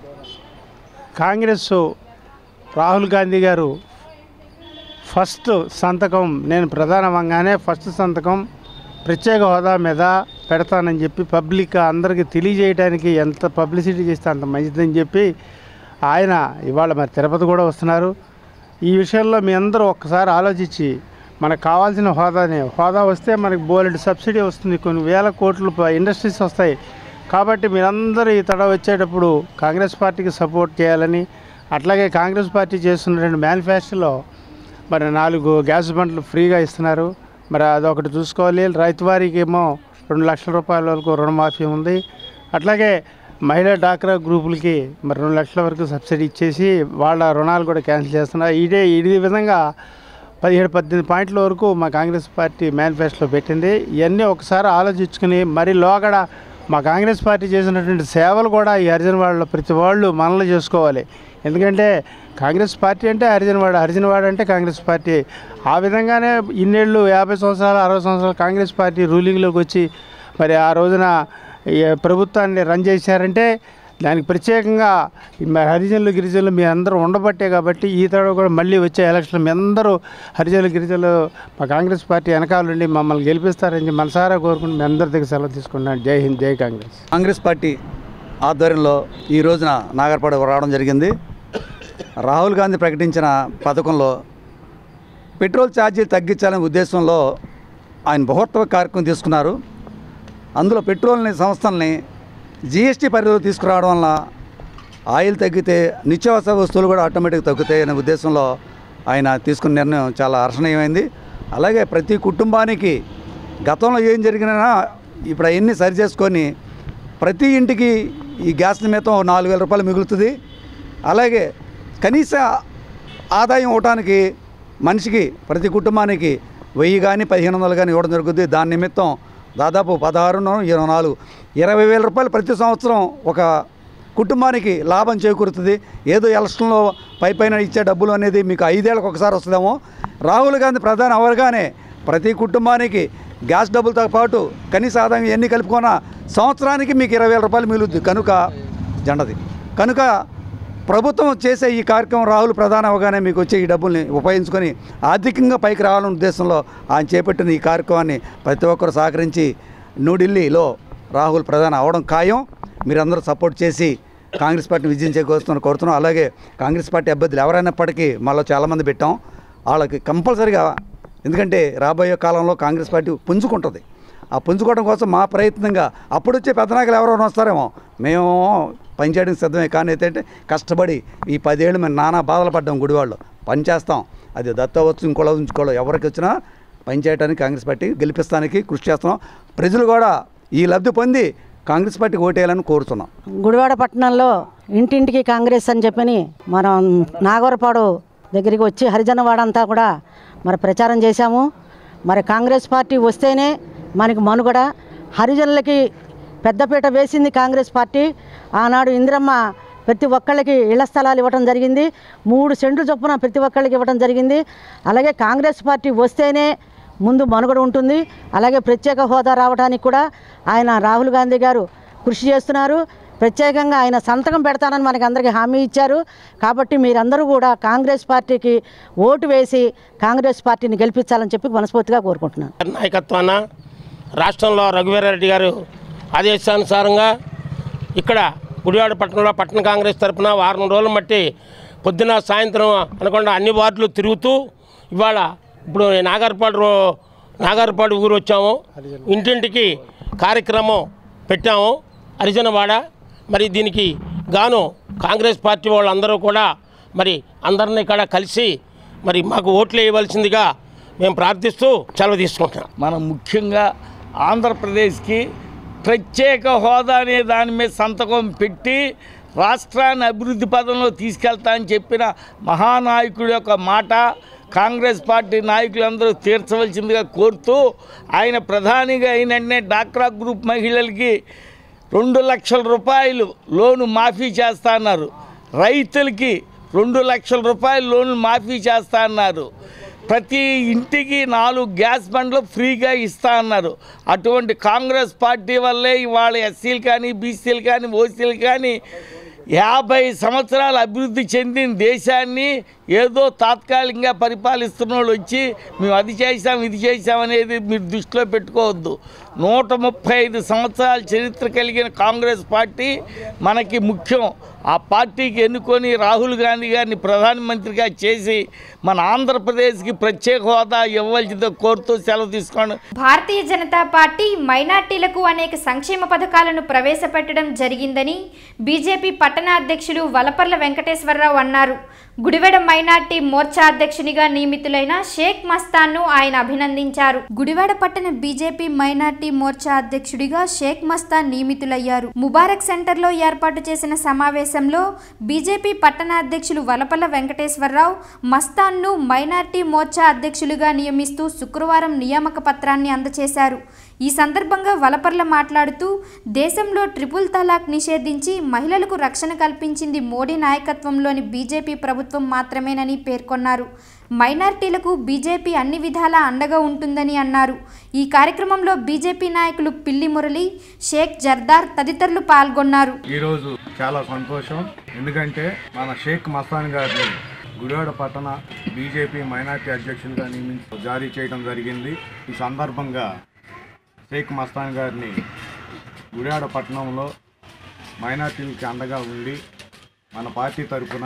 కాంగ్రెస్ రాహుల్ గాంధీ గారు ఫస్ట్ సంతకం నేను ప్రధానమంగానే ఫస్ట్ సంతకం ప్రత్యేక హోదా మీద పెడతానని చెప్పి పబ్లిక్ అందరికీ తెలియజేయడానికి ఎంత పబ్లిసిటీ చేస్తే అంత మంచిదని చెప్పి ఆయన ఇవాళ మరి తిరుపతి కూడా వస్తున్నారు ఈ విషయంలో మీ అందరూ ఒక్కసారి ఆలోచించి మనకు కావాల్సిన హోదాని హోదా వస్తే మనకి బోలెడ్ సబ్సిడీ వస్తుంది కొన్ని వేల కోట్లు ప- ఇండస్ట్రీస్ వస్తాయి కాబట్టి మీరందరూ ఈ తడ వచ్చేటప్పుడు కాంగ్రెస్ పార్టీకి సపోర్ట్ చేయాలని అట్లాగే కాంగ్రెస్ పార్టీ చేస్తున్న మేనిఫెస్టోలో మరి నాలుగు గ్యాస్ బండ్లు ఫ్రీగా ఇస్తున్నారు మరి అదొకటి చూసుకోవాలి రైతు వారికి ఏమో రెండు లక్షల రూపాయల వరకు రుణమాఫీ ఉంది అట్లాగే మహిళా డాక్రా గ్రూపులకి మరి రెండు లక్షల వరకు సబ్సిడీ ఇచ్చేసి వాళ్ళ రుణాలు కూడా క్యాన్సిల్ చేస్తున్నారు ఇదే ఈ విధంగా పదిహేడు పద్దెనిమిది పాయింట్ల వరకు మా కాంగ్రెస్ పార్టీ మేనిఫెస్టోలో పెట్టింది ఇవన్నీ ఒకసారి ఆలోచించుకుని మరి లోగడ మా కాంగ్రెస్ పార్టీ చేసినటువంటి సేవలు కూడా ఈ హరిజన వాళ్ళలో ప్రతి వాళ్ళు మనలో చేసుకోవాలి ఎందుకంటే కాంగ్రెస్ పార్టీ అంటే హరిజనవాడ హరిజనవాడ అంటే కాంగ్రెస్ పార్టీ ఆ విధంగానే ఇన్నేళ్ళు యాభై సంవత్సరాలు అరవై సంవత్సరాలు కాంగ్రెస్ పార్టీ రూలింగ్లోకి వచ్చి మరి ఆ రోజున ఈ ప్రభుత్వాన్ని రన్ చేశారంటే దానికి ప్రత్యేకంగా ఈ మరి హరిజనులు గిరిజనులు మీ అందరూ ఉండబట్టే కాబట్టి ఈ తడవ కూడా మళ్ళీ వచ్చే ఎలక్షన్ మీ అందరూ హరిజనులు గిరిజనులు మా కాంగ్రెస్ పార్టీ వెనకాల నుండి మమ్మల్ని గెలిపిస్తారని చెప్పి మనసారా కోరుకుంటూ మీ అందరి దగ్గర సెలవు తీసుకున్నాను జై హింద్ జై కాంగ్రెస్ కాంగ్రెస్ పార్టీ ఆధ్వర్యంలో ఈ రోజున నాగర్పాడు రావడం జరిగింది రాహుల్ గాంధీ ప్రకటించిన పథకంలో పెట్రోల్ ఛార్జీలు తగ్గించాలనే ఉద్దేశంలో ఆయన బహుత్వ కార్యక్రమం తీసుకున్నారు అందులో పెట్రోల్ని సంస్థల్ని జిఎస్టీ పరిధిలో తీసుకురావడం వల్ల ఆయిల్ తగ్గితే నిత్యావసర వస్తువులు కూడా ఆటోమేటిక్గా తగ్గుతాయి అనే ఉద్దేశంలో ఆయన తీసుకున్న నిర్ణయం చాలా హర్షణీయమైంది అలాగే ప్రతి కుటుంబానికి గతంలో ఏం జరిగినా ఇప్పుడు అవన్నీ సరి చేసుకొని ప్రతి ఇంటికి ఈ గ్యాస్ నిమిత్తం నాలుగు వేల రూపాయలు మిగులుతుంది అలాగే కనీస ఆదాయం ఇవ్వడానికి మనిషికి ప్రతి కుటుంబానికి వెయ్యి కానీ పదిహేను వందలు కానీ ఇవ్వడం జరుగుతుంది దాని నిమిత్తం దాదాపు పదహారు ఇరవై నాలుగు ఇరవై వేల రూపాయలు ప్రతి సంవత్సరం ఒక కుటుంబానికి లాభం చేకూరుతుంది ఏదో ఎలక్షన్లో పై పైన ఇచ్చే డబ్బులు అనేది మీకు ఐదేళ్ళకి ఒకసారి వస్తుందేమో రాహుల్ గాంధీ ప్రధాని అవగానే ప్రతి కుటుంబానికి గ్యాస్ డబ్బులతో పాటు కనీస ఆదాయం ఎన్ని కలుపుకున్న సంవత్సరానికి మీకు ఇరవై వేల రూపాయలు మిగులుద్ది కనుక జెండది కనుక ప్రభుత్వం చేసే ఈ కార్యక్రమం రాహుల్ ప్రధాని అవగానే మీకు వచ్చే ఈ డబ్బుల్ని ఉపయోగించుకొని ఆర్థికంగా పైకి రావాలనే ఉద్దేశంలో ఆయన చేపట్టిన ఈ కార్యక్రమాన్ని ప్రతి ఒక్కరు సహకరించి న్యూఢిల్లీలో రాహుల్ ప్రధాని అవడం ఖాయం మీరందరూ సపోర్ట్ చేసి కాంగ్రెస్ పార్టీని విజయం చేకూరుస్తున్న కోరుతున్నాం అలాగే కాంగ్రెస్ పార్టీ అభ్యర్థులు ఎవరైనప్పటికీ మాలో చాలామంది పెట్టాం వాళ్ళకి కంపల్సరిగా ఎందుకంటే రాబోయే కాలంలో కాంగ్రెస్ పార్టీ పుంజుకుంటుంది ఆ పుంజుకోవడం కోసం మా ప్రయత్నంగా అప్పుడు వచ్చే పెద్దనాయకులు ఎవరైనా వస్తారేమో మేము పనిచేయడానికి సిద్ధమే కానీ ఏంటంటే కష్టపడి ఈ పదేళ్ళు మేము నానా బాధలు పడ్డాం గుడివాళ్ళు పని చేస్తాం అది దత్త అవ్వచ్చు ఇంకోలో ఉంచుకోవడం ఎవరికి వచ్చినా పని చేయడానికి కాంగ్రెస్ పార్టీ గెలిపిస్తానికి కృషి చేస్తున్నాం ప్రజలు కూడా ఈ లబ్ధి పొంది కాంగ్రెస్ పార్టీకి ఓటేయాలని కోరుతున్నాం గుడివాడ పట్టణంలో ఇంటింటికి కాంగ్రెస్ అని చెప్పని మనం నాగవరపాడు దగ్గరికి వచ్చి హరిజనవాడ అంతా కూడా మరి ప్రచారం చేశాము మరి కాంగ్రెస్ పార్టీ వస్తేనే మనకి మనుగడ హరిజనులకి పెద్దపీట వేసింది కాంగ్రెస్ పార్టీ ఆనాడు ఇందిరమ్మ ప్రతి ఒక్కళ్ళకి ఇళ్ల స్థలాలు ఇవ్వడం జరిగింది మూడు సెంట్లు చొప్పున ప్రతి ఒక్కళ్ళకి ఇవ్వడం జరిగింది అలాగే కాంగ్రెస్ పార్టీ వస్తేనే ముందు మనుగడ ఉంటుంది అలాగే ప్రత్యేక హోదా రావడానికి కూడా ఆయన రాహుల్ గాంధీ గారు కృషి చేస్తున్నారు ప్రత్యేకంగా ఆయన సంతకం పెడతానని మనకి అందరికీ హామీ ఇచ్చారు కాబట్టి మీరందరూ కూడా కాంగ్రెస్ పార్టీకి ఓటు వేసి కాంగ్రెస్ పార్టీని గెలిపించాలని చెప్పి మనస్ఫూర్తిగా కోరుకుంటున్నాను నాయకత్వాన రాష్ట్రంలో రఘువీరారెడ్డి గారు ఆదేశానుసారంగా ఇక్కడ గుడివాడ పట్టణంలో పట్టణ కాంగ్రెస్ తరఫున వారం రోజులు బట్టి పొద్దున సాయంత్రం అనకుండా అన్ని వార్డులు తిరుగుతూ ఇవాళ ఇప్పుడు నాగర్పాడు రో- నాగర్పాడు ఊరు వచ్చాము ఇంటింటికి కార్యక్రమం పెట్టాము హరిజనవాడ మరి దీనికి గాను కాంగ్రెస్ పార్టీ వాళ్ళందరూ కూడా మరి అందరినీ ఇక్కడ కలిసి మరి మాకు ఓట్లు వేయవలసిందిగా మేము ప్రార్థిస్తూ సెలవు తీసుకుంటున్నాం మనం ముఖ్యంగా ఆంధ్రప్రదేశ్కి ప్రత్యేక హోదా అనే దాని మీద సంతకం పెట్టి రాష్ట్రాన్ని అభివృద్ధి పదంలో తీసుకెళ్తా అని చెప్పిన మహానాయకుడి యొక్క మాట కాంగ్రెస్ పార్టీ నాయకులందరూ తీర్చవలసిందిగా కోరుతూ ఆయన ప్రధానిగా అయిన డాక్రా గ్రూప్ మహిళలకి రెండు లక్షల రూపాయలు లోను మాఫీ చేస్తా అన్నారు రైతులకి రెండు లక్షల రూపాయలు లోన్లు మాఫీ చేస్తా అన్నారు ప్రతి ఇంటికి నాలుగు గ్యాస్ బండ్లు ఫ్రీగా ఇస్తా అన్నారు అటువంటి కాంగ్రెస్ పార్టీ వల్లే ఇవాళ ఎస్సీలు కానీ బీసీలు కానీ ఓసీలు కానీ యాభై సంవత్సరాలు అభివృద్ధి చెందిన దేశాన్ని ఏదో తాత్కాలికంగా పరిపాలిస్తున్న వాళ్ళు వచ్చి మేము అది చేసాం ఇది చేసాం అనేది మీరు దృష్టిలో పెట్టుకోవద్దు నూట ముప్పై ఐదు సంవత్సరాల చరిత్ర కలిగిన కాంగ్రెస్ పార్టీ మనకి ముఖ్యం ఆ పార్టీకి ఎన్నుకొని రాహుల్ గాంధీ గారిని ప్రధానమంత్రిగా చేసి మన ఆంధ్రప్రదేశ్కి ప్రత్యేక హోదా ఇవ్వవలసిందో కోరుతూ సెలవు తీసుకోండి భారతీయ జనతా పార్టీ మైనార్టీలకు అనేక సంక్షేమ పథకాలను ప్రవేశపెట్టడం జరిగిందని బీజేపీ పట్టణ అధ్యక్షుడు వలపర్ల వెంకటేశ్వరరావు అన్నారు గుడివెడ మైనార్టీ మోర్చా అధ్యక్షునిగా నియమితులైన షేక్ మస్తాన్ను ఆయన అభినందించారు గుడివాడ పట్టణ బీజేపీ మైనార్టీ మోర్చా అధ్యక్షుడిగా షేక్ మస్తాన్ నియమితులయ్యారు ముబారక్ సెంటర్లో ఏర్పాటు చేసిన సమావేశంలో బీజేపీ పట్టణ అధ్యక్షులు వలపల్ల వెంకటేశ్వరరావు మస్తాన్ను మైనార్టీ మోర్చా అధ్యక్షులుగా నియమిస్తూ శుక్రవారం నియామక పత్రాన్ని అందజేశారు ఈ సందర్భంగా వలపర్ల మాట్లాడుతూ దేశంలో ట్రిపుల్ తలాక్ నిషేధించి మహిళలకు రక్షణ కల్పించింది మోడీ నాయకత్వంలోని బీజేపీ ప్రభుత్వం మాత్రమేనని పేర్కొన్నారు మైనార్టీలకు బీజేపీ అన్ని విధాలా అండగా ఉంటుందని అన్నారు ఈ కార్యక్రమంలో బీజేపీ నాయకులు పిల్లి మురళి షేక్ జర్దార్ తదితరులు పాల్గొన్నారు ఈరోజు చాలా సంతోషం ఎందుకంటే మన షేక్ మస్తాన్ గారిని గుడివాడ పట్టణ బీజేపీ మైనార్టీ అధ్యక్షులుగా నియమించి జారీ చేయడం జరిగింది ఈ సందర్భంగా షేక్ మస్తాన్ గారిని గుడివాడ పట్టణంలో మైనార్టీలకి అండగా ఉండి మన పార్టీ తరఫున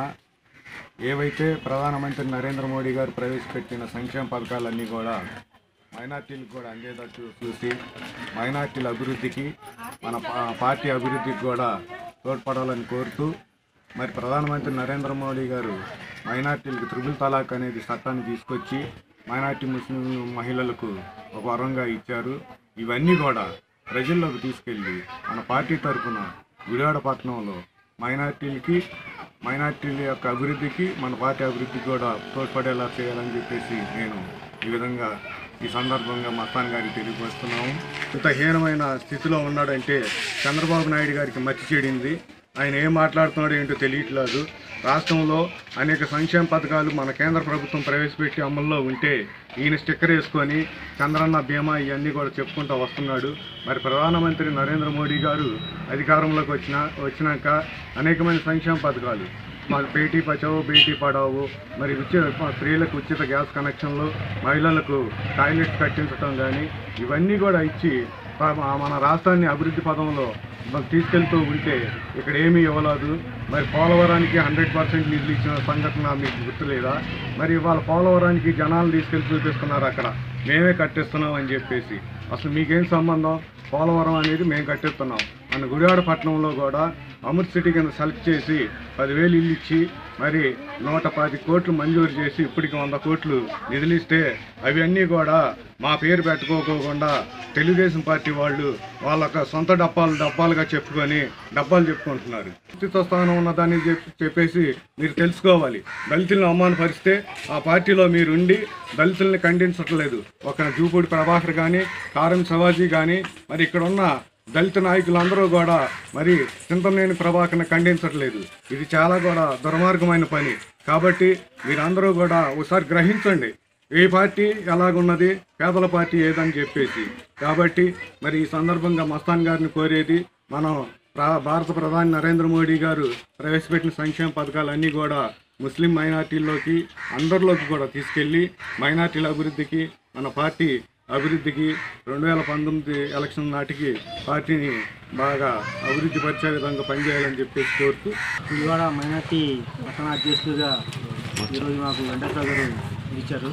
ఏవైతే ప్రధానమంత్రి నరేంద్ర మోడీ గారు ప్రవేశపెట్టిన సంక్షేమ పథకాలన్నీ కూడా మైనార్టీలకు కూడా అందేటట్టు చూసి మైనార్టీల అభివృద్ధికి మన పా- పార్టీ అభివృద్ధికి కూడా తోడ్పడాలని కోరుతూ మరి ప్రధానమంత్రి నరేంద్ర మోడీ గారు మైనార్టీలకు త్రిబుల్ తలాక్ అనేది చట్టాన్ని తీసుకొచ్చి మైనార్టీ ముస్లిం మహిళలకు ఒక వరంగా ఇచ్చారు ఇవన్నీ కూడా ప్రజల్లోకి తీసుకెళ్ళి మన పార్టీ తరఫున విడివాడ పట్టణంలో మైనార్టీలకి మైనార్టీల యొక్క అభివృద్ధికి మన పార్టీ అభివృద్ధికి కూడా తోడ్పడేలా చేయాలని చెప్పేసి నేను ఈ విధంగా ఈ సందర్భంగా మస్తాన్ గారికి తెలియపరుస్తున్నాము ఇంత హీనమైన స్థితిలో ఉన్నాడంటే చంద్రబాబు నాయుడు గారికి మచ్చి చెడింది ఆయన ఏం మాట్లాడుతున్నాడో ఏంటో తెలియట్లేదు రాష్ట్రంలో అనేక సంక్షేమ పథకాలు మన కేంద్ర ప్రభుత్వం ప్రవేశపెట్టి అమల్లో ఉంటే ఈయన స్టిక్కర్ వేసుకొని చంద్రన్న బీమా ఇవన్నీ కూడా చెప్పుకుంటూ వస్తున్నాడు మరి ప్రధానమంత్రి నరేంద్ర మోడీ గారు అధికారంలోకి వచ్చిన వచ్చినాక అనేకమైన సంక్షేమ పథకాలు మన బేటీ బచావో బేటీ పడావో మరి ఉచిత స్త్రీలకు ఉచిత గ్యాస్ కనెక్షన్లు మహిళలకు టాయిలెట్స్ కట్టించడం కానీ ఇవన్నీ కూడా ఇచ్చి ప- మన రాష్ట్రాన్ని అభివృద్ధి పదంలో మనం తీసుకెళ్తూ ఉంటే ఇక్కడ ఏమీ ఇవ్వలేదు మరి పోలవరానికి హండ్రెడ్ పర్సెంట్ నిధులు ఇచ్చిన సంఘటన మీకు గుర్తులేదా మరి వాళ్ళ పోలవరానికి జనాలు తీసుకెళ్లి చూపిస్తున్నారు అక్కడ మేమే కట్టిస్తున్నాం అని చెప్పేసి అసలు మీకేం సంబంధం పోలవరం అనేది మేము కట్టిస్తున్నాం మన గుడివాడ పట్టణంలో కూడా అమృత్ సిటీ కింద సెలెక్ట్ చేసి పదివేలు ఇల్లు ఇచ్చి మరి నూట పది కోట్లు మంజూరు చేసి ఇప్పటికి వంద కోట్లు నిధులు ఇస్తే అవన్నీ కూడా మా పేరు పెట్టుకోకుండా తెలుగుదేశం పార్టీ వాళ్ళు వాళ్ళ యొక్క సొంత డబ్బాలు డబ్బాలుగా చెప్పుకొని డబ్బాలు చెప్పుకుంటున్నారు వ్యక్తిత్వ స్థానం ఉన్నదాన్ని చెప్పి చెప్పేసి మీరు తెలుసుకోవాలి దళితులను అవమానపరిస్తే ఆ పార్టీలో మీరు ఉండి దళితుల్ని ఖండించట్లేదు ఒక జూపూడి ప్రభాకర్ కానీ కారం శివాజీ కానీ మరి ఇక్కడ ఉన్న దళిత నాయకులందరూ కూడా మరి చింతనేని ప్రభాకర్ని ఖండించట్లేదు ఇది చాలా కూడా దుర్మార్గమైన పని కాబట్టి మీరందరూ కూడా ఒకసారి గ్రహించండి ఏ పార్టీ ఎలాగున్నది పేదల పార్టీ ఏదని చెప్పేసి కాబట్టి మరి ఈ సందర్భంగా మస్తాన్ గారిని కోరేది మనం ప్రా- భారత ప్రధాని నరేంద్ర మోడీ గారు ప్రవేశపెట్టిన సంక్షేమ పథకాలన్నీ కూడా ముస్లిం మైనార్టీల్లోకి అందరిలోకి కూడా తీసుకెళ్ళి మైనార్టీల అభివృద్ధికి మన పార్టీ అభివృద్ధికి రెండు వేల పంతొమ్మిది ఎలక్షన్ నాటికి పార్టీని బాగా అభివృద్ధి పరిచే విధంగా పనిచేయాలని చెప్పేసి కోరుతూ విజయవాడ మైనార్టీ పట్టణ అధ్యక్షులుగా ఈరోజు మాకు వెంకటరావు గారు ఇచ్చారు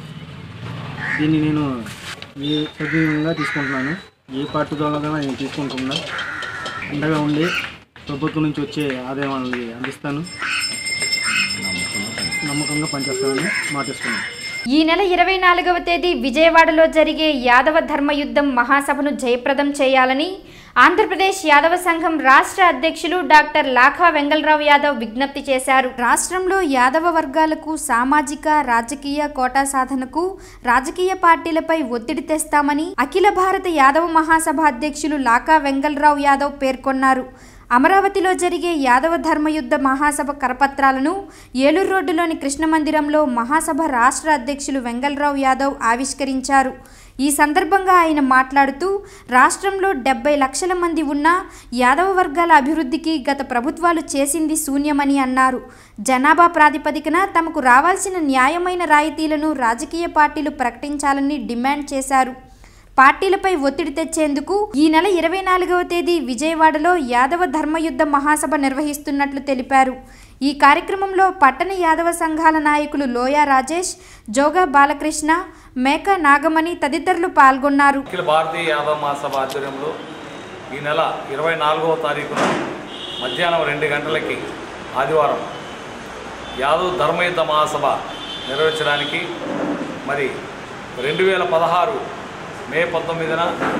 దీన్ని నేను ఏ సద్వినియోగంగా తీసుకుంటున్నాను ఏ పార్టీ ద్వారా నేను తీసుకుంటున్నా అండగా ఉండి ప్రభుత్వం నుంచి వచ్చే ఆదాయాన్ని అందిస్తాను నమ్మకంగా పనిచేస్తానని మాటిస్తున్నాను ఈ నెల ఇరవై నాలుగవ తేదీ విజయవాడలో జరిగే యాదవ ధర్మయుద్ధం మహాసభను జయప్రదం చేయాలని ఆంధ్రప్రదేశ్ యాదవ సంఘం రాష్ట్ర అధ్యక్షులు డాక్టర్ లాఖా వెంగళరావు యాదవ్ విజ్ఞప్తి చేశారు రాష్ట్రంలో యాదవ వర్గాలకు సామాజిక రాజకీయ కోటా సాధనకు రాజకీయ పార్టీలపై ఒత్తిడి తెస్తామని అఖిల భారత యాదవ మహాసభ అధ్యక్షులు లాఖా వెంగళరావు యాదవ్ పేర్కొన్నారు అమరావతిలో జరిగే యాదవ ధర్మయుద్ధ మహాసభ కరపత్రాలను ఏలూరు రోడ్డులోని కృష్ణ మందిరంలో మహాసభ రాష్ట్ర అధ్యక్షులు వెంగళరావు యాదవ్ ఆవిష్కరించారు ఈ సందర్భంగా ఆయన మాట్లాడుతూ రాష్ట్రంలో డెబ్బై లక్షల మంది ఉన్న యాదవ వర్గాల అభివృద్ధికి గత ప్రభుత్వాలు చేసింది శూన్యమని అన్నారు జనాభా ప్రాతిపదికన తమకు రావాల్సిన న్యాయమైన రాయితీలను రాజకీయ పార్టీలు ప్రకటించాలని డిమాండ్ చేశారు పార్టీలపై ఒత్తిడి తెచ్చేందుకు ఈ నెల ఇరవై నాలుగవ తేదీ విజయవాడలో యాదవ ధర్మయుద్ధ మహాసభ నిర్వహిస్తున్నట్లు తెలిపారు ఈ కార్యక్రమంలో పట్టణ యాదవ సంఘాల నాయకులు లోయా రాజేష్ జోగా బాలకృష్ణ మేక నాగమణి తదితరులు పాల్గొన్నారు అఖిల భారతీయ యాదవ మహాసభ ఆధ్వర్యంలో ఈ నెల ఇరవై నాలుగవ తారీఖున మధ్యాహ్నం రెండు గంటలకి ఆదివారం యాదవ్ ధర్మయుద్ధ మహాసభ నిర్వహించడానికి మరి రెండు వేల పదహారు మే పంతొమ్మిదిన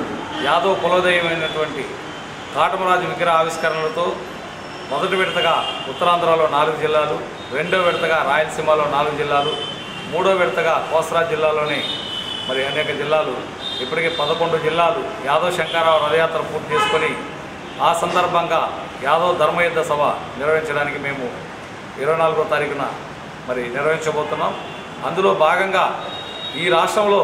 యాదవ్ కులదైవమైనటువంటి కాటమరాజు విగ్రహ ఆవిష్కరణలతో మొదటి విడతగా ఉత్తరాంధ్రలో నాలుగు జిల్లాలు రెండో విడతగా రాయలసీమలో నాలుగు జిల్లాలు మూడో విడతగా కోసరా జిల్లాలోని మరి అనేక జిల్లాలు ఇప్పటికే పదకొండు జిల్లాలు యాదవ్ శంకరరావు రథయాత్ర పూర్తి చేసుకొని ఆ సందర్భంగా యాదవ్ ధర్మయుద్ధ సభ నిర్వహించడానికి మేము ఇరవై నాలుగో తారీఖున మరి నిర్వహించబోతున్నాం అందులో భాగంగా ఈ రాష్ట్రంలో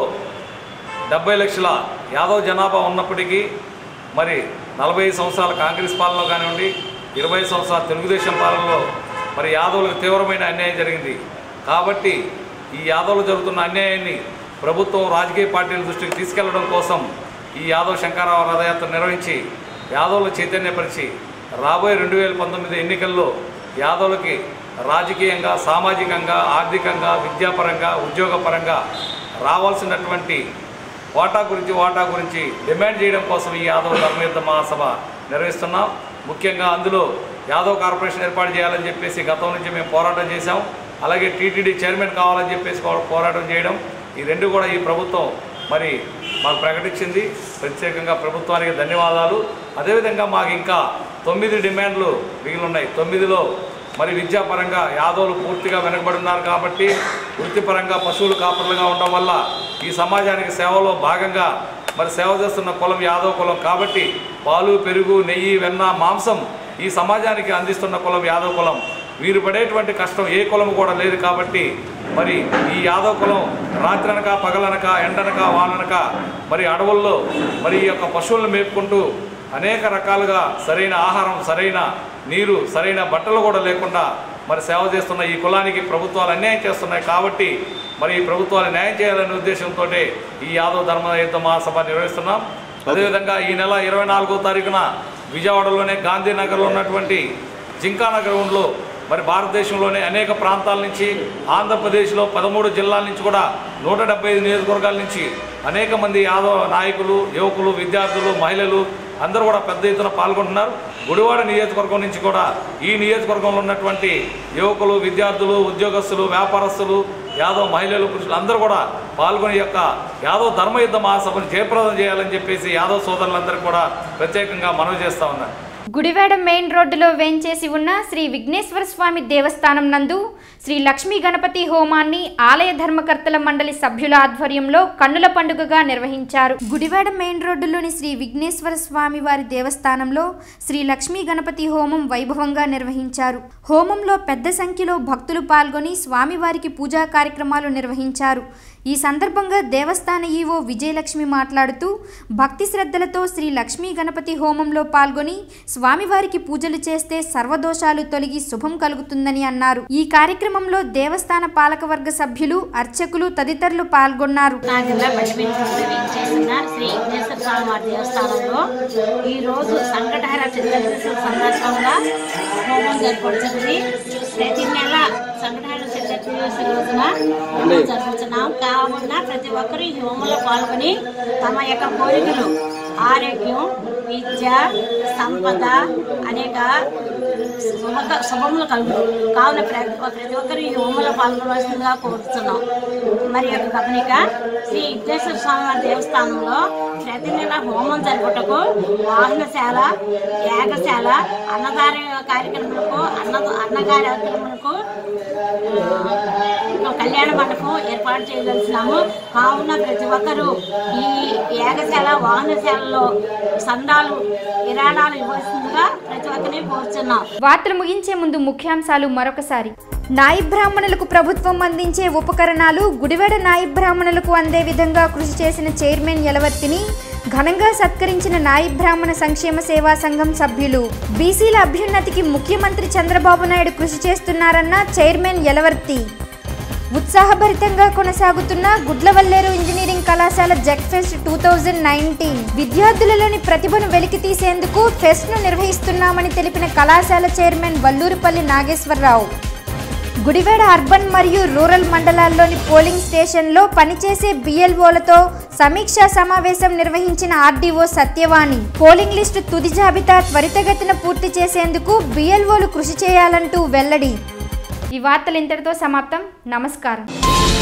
డెబ్బై లక్షల యాదవ్ జనాభా ఉన్నప్పటికీ మరి నలభై ఐదు సంవత్సరాల కాంగ్రెస్ పాలనలో కానివ్వండి ఇరవై సంవత్సరాల తెలుగుదేశం పాలనలో మరి యాదవులకు తీవ్రమైన అన్యాయం జరిగింది కాబట్టి ఈ యాదవులు జరుగుతున్న అన్యాయాన్ని ప్రభుత్వం రాజకీయ పార్టీల దృష్టికి తీసుకెళ్లడం కోసం ఈ యాదవ్ శంకరరావు రథయాత్ర నిర్వహించి యాదవులు చైతన్యపరిచి రాబోయే రెండు వేల పంతొమ్మిది ఎన్నికల్లో యాదవులకి రాజకీయంగా సామాజికంగా ఆర్థికంగా విద్యాపరంగా ఉద్యోగపరంగా రావాల్సినటువంటి వాటా గురించి వాటా గురించి డిమాండ్ చేయడం కోసం ఈ యాదవ్ ధర్మయుద్ధ మహాసభ నిర్వహిస్తున్నాం ముఖ్యంగా అందులో యాదవ్ కార్పొరేషన్ ఏర్పాటు చేయాలని చెప్పేసి గతం నుంచి మేము పోరాటం చేశాం అలాగే టీటీడీ చైర్మన్ కావాలని చెప్పేసి కూడా పోరాటం చేయడం ఈ రెండు కూడా ఈ ప్రభుత్వం మరి మాకు ప్రకటించింది ప్రత్యేకంగా ప్రభుత్వానికి ధన్యవాదాలు అదేవిధంగా మాకు ఇంకా తొమ్మిది డిమాండ్లు మిగిలి ఉన్నాయి తొమ్మిదిలో మరి విద్యాపరంగా యాదవులు పూర్తిగా వెనకబడి ఉన్నారు కాబట్టి వృత్తిపరంగా పశువులు కాపరులుగా ఉండడం వల్ల ఈ సమాజానికి సేవలో భాగంగా మరి సేవ చేస్తున్న కులం యాదవ కులం కాబట్టి పాలు పెరుగు నెయ్యి వెన్న మాంసం ఈ సమాజానికి అందిస్తున్న కులం యాదవ కులం వీరు పడేటువంటి కష్టం ఏ కులం కూడా లేదు కాబట్టి మరి ఈ యాదవ కులం రాత్రనక పగలనక ఎండనక వాననక మరి అడవుల్లో మరి ఈ యొక్క పశువులను మేపుకుంటూ అనేక రకాలుగా సరైన ఆహారం సరైన నీరు సరైన బట్టలు కూడా లేకుండా మరి సేవ చేస్తున్న ఈ కులానికి ప్రభుత్వాలు అన్యాయం చేస్తున్నాయి కాబట్టి మరి ఈ ప్రభుత్వాలు న్యాయం చేయాలనే ఉద్దేశంతో ఈ యాదవ్ ధర్మ యుద్ధ మహాసభ నిర్వహిస్తున్నాం అదేవిధంగా ఈ నెల ఇరవై నాలుగో తారీఖున విజయవాడలోనే గాంధీనగర్లో ఉన్నటువంటి జింకానగర్ గ్రౌండ్లో మరి భారతదేశంలోనే అనేక ప్రాంతాల నుంచి ఆంధ్రప్రదేశ్లో పదమూడు జిల్లాల నుంచి కూడా నూట డెబ్బై ఐదు నియోజకవర్గాల నుంచి అనేక మంది యాదవ నాయకులు యువకులు విద్యార్థులు మహిళలు అందరూ కూడా పెద్ద ఎత్తున పాల్గొంటున్నారు గుడివాడ నియోజకవర్గం నుంచి కూడా ఈ నియోజకవర్గంలో ఉన్నటువంటి యువకులు విద్యార్థులు ఉద్యోగస్తులు వ్యాపారస్తులు యాదవ్ మహిళలు పురుషులు అందరూ కూడా పాల్గొని యొక్క యాదవ్ ధర్మయుద్ధ మహాసభను జయప్రదం చేయాలని చెప్పేసి యాదవ్ సోదరులందరూ కూడా ప్రత్యేకంగా మనవి చేస్తా ఉన్నారు గుడివాడ మెయిన్ రోడ్డులో వేంచేసి ఉన్న శ్రీ విఘ్నేశ్వర స్వామి దేవస్థానం నందు శ్రీ లక్ష్మీ గణపతి హోమాన్ని ఆలయ ధర్మకర్తల మండలి సభ్యుల ఆధ్వర్యంలో కన్నుల పండుగగా నిర్వహించారు గుడివాడ మెయిన్ రోడ్డులోని శ్రీ విఘ్నేశ్వర స్వామి వారి దేవస్థానంలో శ్రీ లక్ష్మీ గణపతి హోమం వైభవంగా నిర్వహించారు హోమంలో పెద్ద సంఖ్యలో భక్తులు పాల్గొని స్వామివారికి పూజా కార్యక్రమాలు నిర్వహించారు ఈ సందర్భంగా దేవస్థాన ఈవో విజయలక్ష్మి మాట్లాడుతూ భక్తి శ్రద్ధలతో శ్రీ లక్ష్మీ గణపతి హోమంలో పాల్గొని స్వామివారికి పూజలు చేస్తే సర్వదోషాలు తొలగి శుభం కలుగుతుందని అన్నారు ఈ కార్యక్రమంలో దేవస్థాన పాలకవర్గ సభ్యులు అర్చకులు తదితరులు పాల్గొన్నారు నా జిల్లా బడిపించి చేసిన శ్రీ విఘ్నేశ్వర స్వామి వారి దేవస్థానంలో ఈ రోజు సంకటహర చతుర్దశి సందర్భంగా హోమం జరుపుకుంటుంది ప్రతి నెల సంకటహర చతుర్దశి రోజున హోమం జరుపుతున్నాం కావున ప్రతి ఒక్కరూ ఈ హోమంలో పాల్గొని తమ యొక్క కోరికలు ఆరోగ్యం విద్య సంపద అనేక శుభ శుభములు కలుగు కావున ప్రతి ప్రతి ఒక్కరు ఈ హోమంలో పాల్గొనవలసిందిగా కోరుతున్నాం మరి యొక్క గమనిక శ్రీ విఘ్నేశ్వర స్వామి వారి దేవస్థానంలో ప్రతి నెల హోమం జరుపుటకు వాహనశాల యాగశాల అన్నదాన కార్యక్రమాలకు అన్న అన్న కార్యక్రమాలకు ఆ, కళ్యాణ మండపం ఏర్పాటు చేయదలిసినాము కావున ప్రతి ఒక్కరూ ఈ యాగశాల వాహనశాలలో సందాలు విరాళాలు ఇవ్వాల్సిందిగా ప్రతి ఒక్కరిని కోరుచున్నాం వార్తలు ముగించే ముందు ముఖ్యాంశాలు మరొకసారి నాయి బ్రాహ్మణులకు ప్రభుత్వం అందించే ఉపకరణాలు గుడివాడ నాయి బ్రాహ్మణులకు అందే విధంగా కృషి చేసిన చైర్మన్ యలవర్తిని ఘనంగా సత్కరించిన నాయి బ్రాహ్మణ సంక్షేమ సేవా సంఘం సభ్యులు బీసీల అభ్యున్నతికి ముఖ్యమంత్రి చంద్రబాబు నాయుడు కృషి చేస్తున్నారన్న చైర్మన్ యలవర్తి ఉత్సాహభరితంగా కొనసాగుతున్న గుడ్లవల్లేరు ఇంజనీరింగ్ కళాశాల జెక్ ఫెస్ట్ టూ థౌజండ్ నైన్టీన్ విద్యార్థులలోని ప్రతిభను వెలికి తీసేందుకు ఫెస్ట్ను నిర్వహిస్తున్నామని తెలిపిన కళాశాల చైర్మన్ వల్లూరుపల్లి నాగేశ్వరరావు గుడివాడ అర్బన్ మరియు రూరల్ మండలాల్లోని పోలింగ్ స్టేషన్లో పనిచేసే బిఎల్ఓలతో సమీక్షా సమావేశం నిర్వహించిన ఆర్డీఓ సత్యవాణి పోలింగ్ లిస్టు తుది జాబితా త్వరితగతిన పూర్తి చేసేందుకు బిఎల్ఓలు కృషి చేయాలంటూ వెల్లడి ఈ వార్తలు ఇంతటితో సమాప్తం నమస్కారం